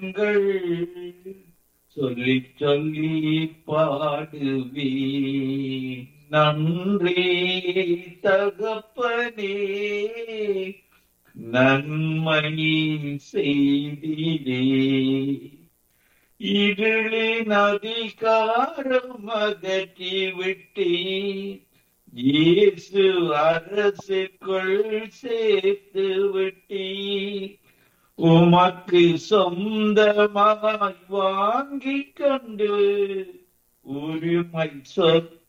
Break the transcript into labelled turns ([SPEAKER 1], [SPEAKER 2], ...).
[SPEAKER 1] நாங்கள் சொல்லி சொல்லி பாடுவே நன்றி தகப்பனே நன்மை செய்திலே இருளின் அதிகாரம் அகற்றி விட்டே இயேசு அரசுக்குள் சேர்த்து விட்டே உமக்கு சொந்தமாய் வாங்கிக் கொண்டு உரிமை சொத்து